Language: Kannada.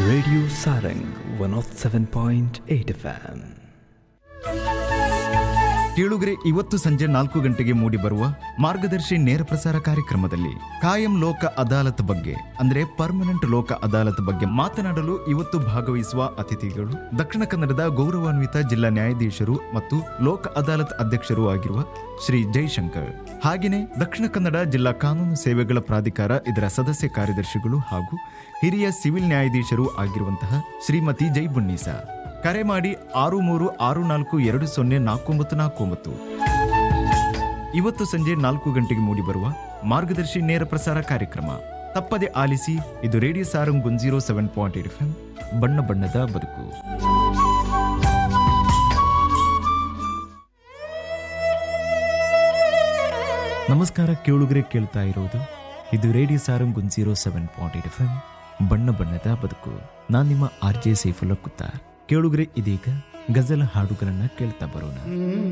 Radio Sarang 107.8 FM. ಕೇಳುಗರೆ ಇವತ್ತು ಸಂಜೆ ನಾಲ್ಕು ಗಂಟೆಗೆ ಮೂಡಿಬರುವ ಮಾರ್ಗದರ್ಶಿ ನೇರ ಪ್ರಸಾರ ಕಾರ್ಯಕ್ರಮದಲ್ಲಿ ಕಾಯಂ ಲೋಕ ಅದಾಲತ್ ಬಗ್ಗೆ ಅಂದ್ರೆ ಪರ್ಮನೆಂಟ್ ಲೋಕ ಅದಾಲತ್ ಬಗ್ಗೆ ಮಾತನಾಡಲು ಇವತ್ತು ಭಾಗವಹಿಸುವ ಅತಿಥಿಗಳು ದಕ್ಷಿಣ ಕನ್ನಡದ ಗೌರವಾನ್ವಿತ ಜಿಲ್ಲಾ ನ್ಯಾಯಾಧೀಶರು ಮತ್ತು ಲೋಕ ಅದಾಲತ್ ಅಧ್ಯಕ್ಷರು ಆಗಿರುವ ಶ್ರೀ ಜೈಶಂಕರ್ ಹಾಗೆಯೇ ದಕ್ಷಿಣ ಕನ್ನಡ ಜಿಲ್ಲಾ ಕಾನೂನು ಸೇವೆಗಳ ಪ್ರಾಧಿಕಾರ ಇದರ ಸದಸ್ಯ ಕಾರ್ಯದರ್ಶಿಗಳು ಹಾಗೂ ಹಿರಿಯ ಸಿವಿಲ್ ನ್ಯಾಯಾಧೀಶರು ಆಗಿರುವಂತಹ ಶ್ರೀಮತಿ ಜೈ ಬುನ್ನೀಸಾ ಕರೆ ಮಾಡಿ ಆರು ಮೂರು ಆರು ನಾಲ್ಕು ಎರಡು ಸೊನ್ನೆ ನಾಲ್ಕೊಂಬತ್ತು ನಾಲ್ಕೊಂಬತ್ತು ಇವತ್ತು ಸಂಜೆ ನಾಲ್ಕು ಗಂಟೆಗೆ ಮೂಡಿಬರುವ ಮಾರ್ಗದರ್ಶಿ ನೇರ ಪ್ರಸಾರ ಕಾರ್ಯಕ್ರಮ ತಪ್ಪದೆ ಆಲಿಸಿ ಇದು Radio Sarang one zero seven point eight F ಬಣ್ಣ ಬಣ್ಣದ ಬದುಕು ನಮಸ್ಕಾರ ಕೇಳುಗರೆ ಕೇಳ್ತಾ ಇರೋದು ಇದು Radio Sarang one zero seven point eight F ಬಣ್ಣ ಬಣ್ಣದ ಬದುಕು ನಾನ್ ನಿಮ್ಮ ಆರ್ ಜೆ ಸೈಫುಲ್ಲ ಕುತ್ತಾರ್ ಕೇಳುಗರೆ ಇದೀಗ ಗಜಲ್ ಹಾಡುಗಳನ್ನ ಕೇಳ್ತಾ ಬರೋಣ